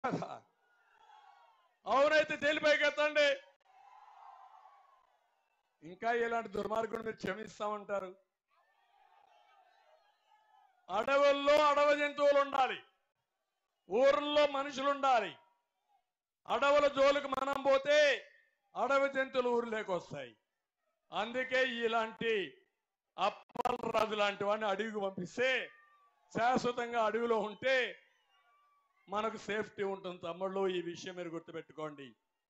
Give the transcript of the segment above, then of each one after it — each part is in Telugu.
కదా అవునైతే తేలిపైకి ఎత్తండి ఇంకా ఇలాంటి దుర్మార్గుడు మీరు క్షమిస్తామంటారు అడవుల్లో అడవ జంతువులు ఉండాలి ఊర్లో మనుషులు ఉండాలి అడవుల జోలికి మనం పోతే అడవి జంతువులు ఊర్లోకి వస్తాయి అందుకే ఇలాంటి అప్పల రాజు లాంటి వాడిని అడవికి పంపిస్తే శాశ్వతంగా అడవిలో ఉంటే మనకు సేఫ్టీ ఉంటుంది తమ్ముళ్ళు ఈ విషయం మీరు గుర్తుపెట్టుకోండి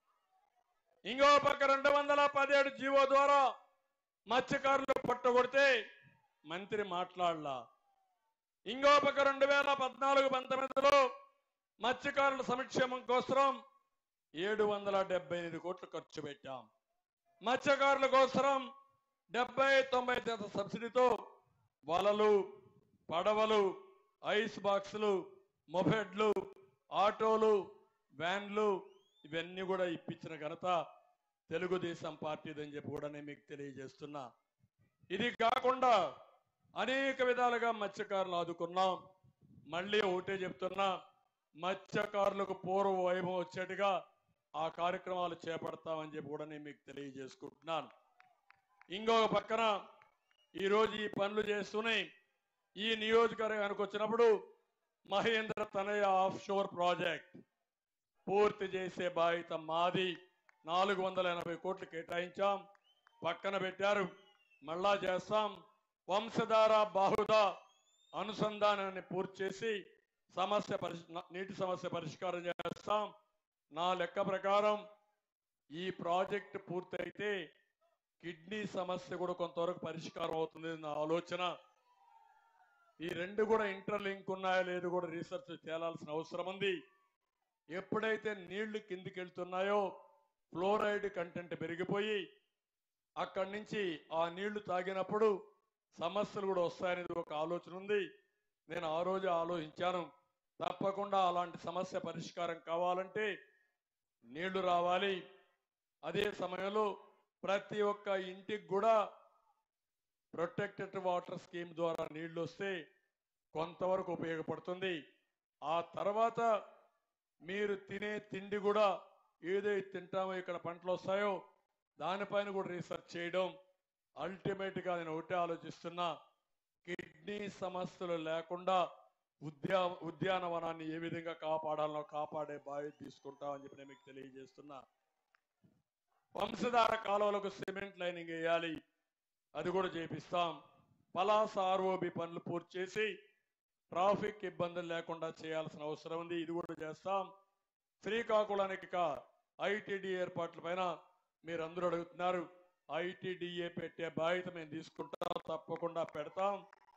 ఇంకో పక్క రెండు వందల పదిహేడు జీవో ద్వారా మత్స్యకారులు పట్టగొడితే మంత్రి మాట్లాడలా ఇంకో పక్క రెండు వేల పద్నాలుగు పంతొమ్మిదిలో మత్స్యకారుల సంక్షేమం కోసం ఏడు వందల డెబ్బై ఎనిమిది కోట్లు ఖర్చు పెట్టాం మత్స్యకారుల కోసం డెబ్బై తొంభై శాతం సబ్సిడీతో వలలు పడవలు ఐస్ బాక్సులు మొబెడ్లు ఆటోలు వ్యాన్లు ఇవన్నీ కూడా ఇప్పించిన ఘనత తెలుగుదేశం పార్టీదని చెప్పి కూడా నేను మీకు తెలియజేస్తున్నా ఇది కాకుండా అనేక విధాలుగా మత్స్యకారులు ఆదుకున్నాం మళ్ళీ ఒకటే చెప్తున్నా మత్స్యకారులకు పూర్వ వైభవం వచ్చేట్టుగా ఆ కార్యక్రమాలు చేపడతామని చెప్పి కూడా నేను మీకు తెలియజేసుకుంటున్నాను ఇంకొక పక్కన ఈరోజు ఈ పనులు చేస్తూనే ఈ నియోజకవర్గానికి వచ్చినప్పుడు మహేంద్ర తనయ ఆఫ్ షోర్ ప్రాజెక్ట్ పూర్తి చేసే బాధ్యత మాది నాలుగు వందల ఎనభై కోట్లు కేటాయించాం పక్కన పెట్టారు మళ్ళా చేస్తాం వంశధార బాహుద అనుసంధానాన్ని పూర్తి చేసి సమస్య పరిష్ నీటి సమస్య పరిష్కారం చేస్తాం నా లెక్క ప్రకారం ఈ ప్రాజెక్ట్ పూర్తయితే కిడ్నీ సమస్య కూడా కొంతవరకు పరిష్కారం అవుతుంది నా ఆలోచన ఈ రెండు కూడా ఇంటర్లింక్ ఉన్నాయో లేదు కూడా రీసెర్చ్ చేయాల్సిన అవసరం ఉంది ఎప్పుడైతే నీళ్లు కిందికి వెళ్తున్నాయో ఫ్లోరైడ్ కంటెంట్ పెరిగిపోయి అక్కడి నుంచి ఆ నీళ్లు తాగినప్పుడు సమస్యలు కూడా వస్తాయనేది ఒక ఆలోచన ఉంది నేను ఆ రోజు ఆలోచించాను తప్పకుండా అలాంటి సమస్య పరిష్కారం కావాలంటే నీళ్లు రావాలి అదే సమయంలో ప్రతి ఒక్క ఇంటికి కూడా ప్రొటెక్టెడ్ వాటర్ స్కీమ్ ద్వారా నీళ్లు వస్తే కొంతవరకు ఉపయోగపడుతుంది ఆ తర్వాత మీరు తినే తిండి కూడా ఏదైతే తింటామో ఇక్కడ పంటలు వస్తాయో దానిపైన కూడా రీసెర్చ్ చేయడం అల్టిమేట్ గా నేను ఒకటే ఆలోచిస్తున్నా కిడ్నీ సమస్యలు లేకుండా ఉద్యా ఉద్యానవనాన్ని ఏ విధంగా కాపాడాలో కాపాడే బాధ్యత తీసుకుంటామని చెప్పి నేను మీకు తెలియజేస్తున్నా వంశధార కాలువలకు సిమెంట్ లైనింగ్ వేయాలి అది కూడా చేపిస్తాం పలాస ఆర్ఓబి పనులు పూర్తి చేసి ట్రాఫిక్ ఇబ్బందులు లేకుండా చేయాల్సిన అవసరం ఉంది ఇది కూడా చేస్తాం శ్రీకాకుళానికి ఐటీడీ ఏర్పాట్ల పైన మీరు అందరూ అడుగుతున్నారు ఐటీడీఏ పెట్టే బాధ్యత మేము తీసుకుంటాం తప్పకుండా పెడతాం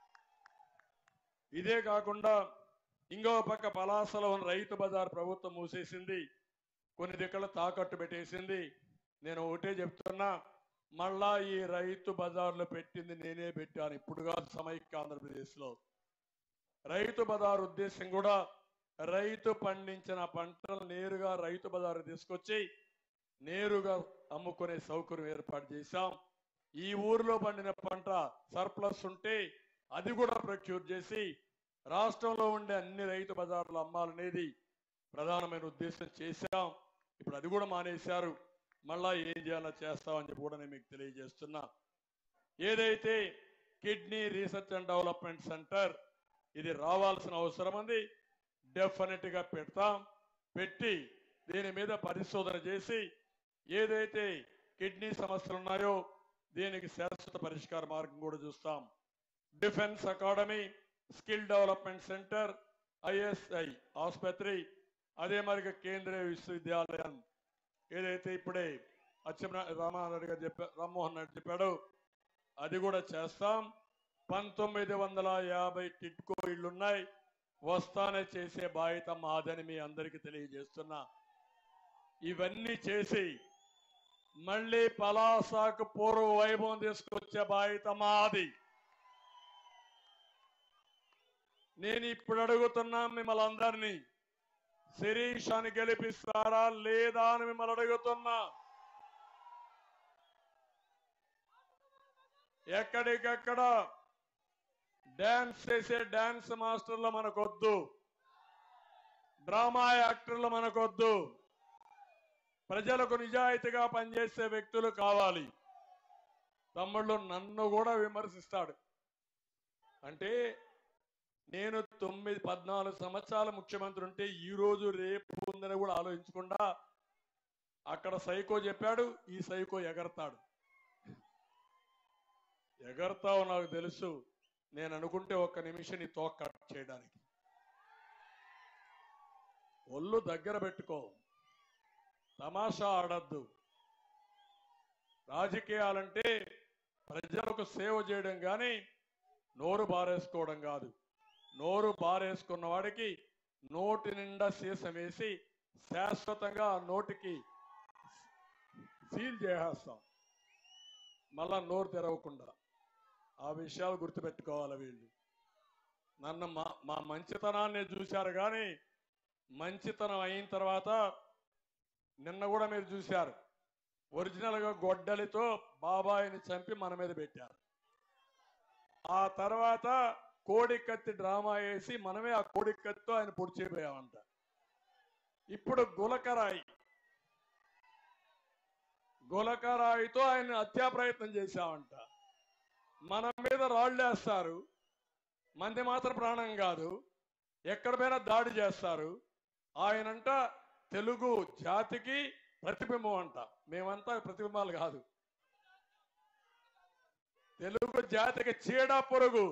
ఇదే కాకుండా ఇంకో పక్క పలాసలో ఉన్న రైతు బజార్ ప్రభుత్వం మూసేసింది కొన్ని దిక్కల తాకట్టు పెట్టేసింది నేను ఒకటే చెప్తున్నా మళ్ళా ఈ రైతు బజార్లో పెట్టింది నేనే పెట్టాను ఇప్పుడు కాదు సమైక్య ఆంధ్రప్రదేశ్లో రైతు బజార్ ఉద్దేశం కూడా రైతు పండించిన పంటలు నేరుగా రైతు బజారు తీసుకొచ్చి నేరుగా అమ్ముకునే సౌకర్యం ఏర్పాటు చేశాం ఈ ఊరిలో పండిన పంట సర్ప్లస్ ఉంటే అది కూడా ప్రొక్యూర్ చేసి రాష్ట్రంలో ఉండే అన్ని రైతు బజార్లు అమ్మాలనేది ప్రధానమైన ఉద్దేశం చేశాం ఇప్పుడు అది కూడా మానేశారు మళ్ళా ఏం చేయాలో చేస్తామని చెప్పి కూడా నేను మీకు తెలియజేస్తున్నా ఏదైతే kidney research and development centre ఇది రావాల్సిన అవసరం ఉంది డెఫినెట్ గా పెడతాం పెట్టి దీని మీద పరిశోధన చేసి ఏదైతే కిడ్నీ సమస్యలు ఉన్నాయో దీనికి శాశ్వత పరిష్కార మార్గం కూడా చూస్తాం defence academy skill development centre ISI ఆసుపత్రి అదే మరి కేంద్రీయ విశ్వవిద్యాలయం ఏదైతే ఇప్పుడే అచ్చెన్న రామారెడ్డి గారు చెప్పా రామ్మోహన్ రెడ్డి చెప్పాడు అది కూడా చేస్తాం పంతొమ్మిది వందల యాభై టిట్కో ఇళ్లున్నాయి వస్తానే చేసే బాధ్యత మాదని మీ అందరికీ తెలియజేస్తున్నా ఇవన్నీ చేసి మళ్ళీ పలాసాకు పూర్వ వైభవం తీసుకొచ్చే బాధ్యత మాది నేను ఇప్పుడు అడుగుతున్నా మిమ్మల్ని అందరినీ శిరీష్ అని గెలిపిస్తారా లేదా అని మిమ్మల్ని అడుగుతున్నా ఎక్కడికెక్కడ డాన్స్ చేసే డాన్స్ మాస్టర్లు మనకొద్దు డ్రామా యాక్టర్లు మనకొద్దు ప్రజలకు నిజాయితీగా పనిచేసే వ్యక్తులు కావాలి తమ్ముళ్ళు నన్ను కూడా విమర్శిస్తాడు అంటే నేను తొమ్మిది పద్నాలుగు సంవత్సరాల ముఖ్యమంత్రి ఉంటే ఈ రోజు రేపు ఉందని కూడా ఆలోచించకుండా అక్కడ సైకో చెప్పాడు ఈ సైకో ఎగరతాడు ఎగరతావు నాకు తెలుసు నేను అనుకుంటే ఒక్క నిమిషం నీ తోక కట్ చేయడానికి ఒళ్ళు దగ్గర పెట్టుకో తమాషా ఆడద్దు రాజకీయాలంటే ప్రజలకు సేవ చేయడం కానీ నోరు బారేసుకోవడం కాదు నోరు బారేసుకున్న వాడికి నోటి నిండా సీసం వేసి శాశ్వతంగా ఆ నోటికి సీల్ చేసేస్తాం మళ్ళా నోరు తెరవకుండా ఆ విషయాలు గుర్తుపెట్టుకోవాలి వీళ్ళు నన్ను మా మా మంచితనాన్ని చూశారు కానీ మంచితనం అయిన తర్వాత నిన్న కూడా మీరు చూశారు ఒరిజినల్ గా గొడ్డలితో బాబాయిని చంపి మన మీద పెట్టారు ఆ తర్వాత కోడి కత్తి డ్రామా వేసి మనమే ఆ కోడి కత్తితో ఆయన పొడి చేయబోయామంట ఇప్పుడు గులకరాయి గులకరాయితో ఆయన హత్యా ప్రయత్నం చేశామంట మన మీద రాళ్ళేస్తారు మంది మాత్రం ప్రాణం కాదు ఎక్కడ పోయినా దాడి చేస్తారు ఆయనంట తెలుగు జాతికి ప్రతిబింబం అంట మేమంతా ప్రతిబింబాలు కాదు తెలుగు జాతికి చీడ పొరుగు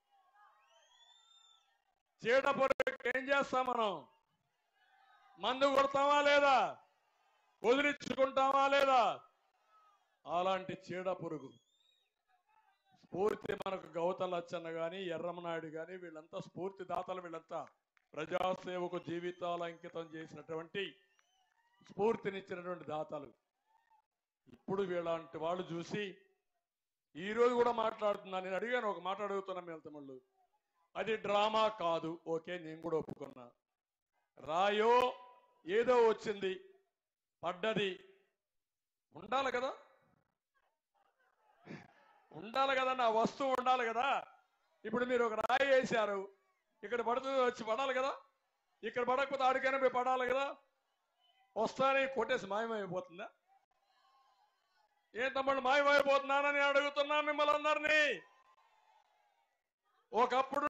చీడ పొరుగు ఏం చేస్తాం మనం మందు కొడతామా లేదా వదిలించుకుంటామా లేదా అలాంటి చీడ పురుగు స్ఫూర్తి మనకు గౌతల అచ్చన్న గాని ఎర్రమనాయుడు గాని వీళ్ళంతా స్ఫూర్తి దాతలు వీళ్ళంతా ప్రజాసేవకు జీవితాలు అంకితం చేసినటువంటి స్ఫూర్తినిచ్చినటువంటి దాతలు ఇప్పుడు వీళ్ళంటి వాళ్ళు చూసి ఈ రోజు కూడా మాట్లాడుతున్నా నేను అడిగాను ఒక మాట అడుగుతున్నా మీ తమ్ముళ్ళు అది డ్రామా కాదు ఓకే నేను కూడా ఒప్పుకున్నా రాయో ఏదో వచ్చింది పడ్డది ఉండాలి కదా ఉండాలి కదా నా వస్తువు ఉండాలి కదా ఇప్పుడు మీరు ఒక రాయి వేశారు ఇక్కడ పడుతుంది వచ్చి పడాలి కదా ఇక్కడ పడకపోతే ఆడికైనా పోయి పడాలి కదా వస్తానే కొట్టేసి మాయమైపోతుందా ఏం తమ్ముళ్ళు మాయమైపోతున్నానని అడుగుతున్నా మిమ్మల్ని అందరినీ ఒకప్పుడు